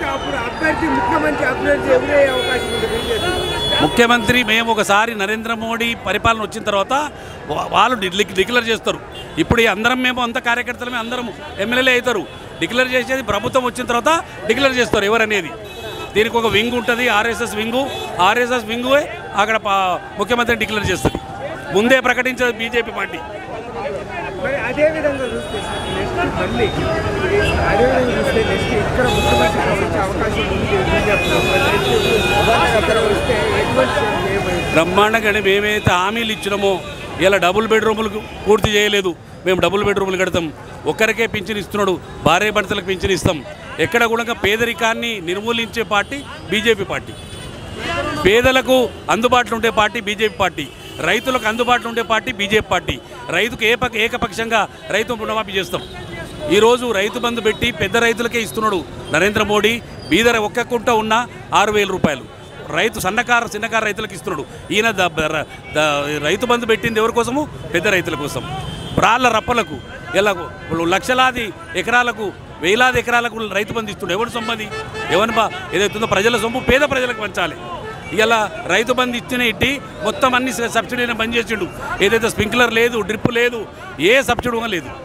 అయితే అప్పుడు అభ్యర్థి ముఖ్యమంత్రి అభ్యర్థి ఎదురయ్యే అవకాశం ఉంది బీజేపీ ముఖ్యమంత్రి మేము ఒకసారి నరేంద్ర మోడీ పరిపాలన వచ్చిన తర్వాత వా- వాళ్ళు డి- డిక్లేర్ చేస్తారు ఇప్పుడు ఈ అందరం మేము అంత కార్యకర్తలమే అందరం ఎమ్మెల్యేలే అవుతారు డిక్లేర్ చేసేది ప్రభుత్వం వచ్చిన తర్వాత డిక్లేర్ చేస్తారు ఎవరనేది దీనికి ఒక వింగ్ ఉంటుంది ఆర్ఎస్ఎస్ వింగు ఆర్ఎస్ఎస్ వింగు అక్కడ పా- ముఖ్యమంత్రి డిక్లేర్ చేస్తుంది ముందే ప్రకటించదు బీజేపీ పార్టీ మరి అదే విధంగా చూస్తే నెక్స్ట్ మళ్ళీ అదే విధంగా చూస్తే నెక్స్ట్ ఇక్కడ ముఖ్యమంత్రి వచ్చే అవకాశం ఉంది బీజేపీలో మరి నెక్స్ట్ ఇక్కడ వస్తే ఎటువంటి చేయబోయేది బ్రహ్మాండంగా మేమైతే హామీలు ఇచ్చినామో ఇలా డబుల్ బెడ్రూములు పూర్తి చేయలేదు మేము డబుల్ బెడ్రూములు కడతాం ఒక్కరికే పింఛన్ ఇస్తున్నాడు భార్య భర్తలకు పింఛన్ ఇస్తాం ఎక్కడ కూడా పేదరికాన్ని నిర్మూలించే పార్టీ బీజేపీ పార్టీ పేదలకు అందుబాటులో ఉండే పార్టీ బీజేపీ పార్టీ రైతులకు అందుబాటులో ఉండే పార్టీ బీజేపీ పార్టీ రైతుకు ఏపక ఏకపక్షంగా రైతు రుణమాఫీ చేస్తాం ఈరోజు రైతు బంధు పెట్టి పెద్ద రైతులకే ఇస్తున్నాడు నరేంద్ర మోడీ బీదర ఒక్క కుంట ఉన్న ఆరు వేల రూపాయలు రైతు సన్నకారు చిన్నకారు రైతులకు ఇస్తున్నాడు ఈయన ద- ద- ద- రైతు బంధు పెట్టింది ఎవరి కోసము పెద్ద రైతుల కోసం రాళ్ళ రప్పలకు ఇలా లక్షలాది ఎకరాలకు వేలాది ఎకరాలకు రైతు బంధు ఇస్తున్నాడు ఎవరి సొమ్మది ఎవరి బా ఏదైతుందో ప్రజల సొమ్ము పేద ప్రజలకు పంచాలి ఇలా రైతు బంధు ఇచ్చిన ఇట్టి మొత్తం అన్ని సబ్సిడీని బంద్ చేసిండు ఏదైతే స్ప్రింక్లర్ లేదు డ్రిప్ లేదు ఏ సబ్సిడీ కూడా లేదు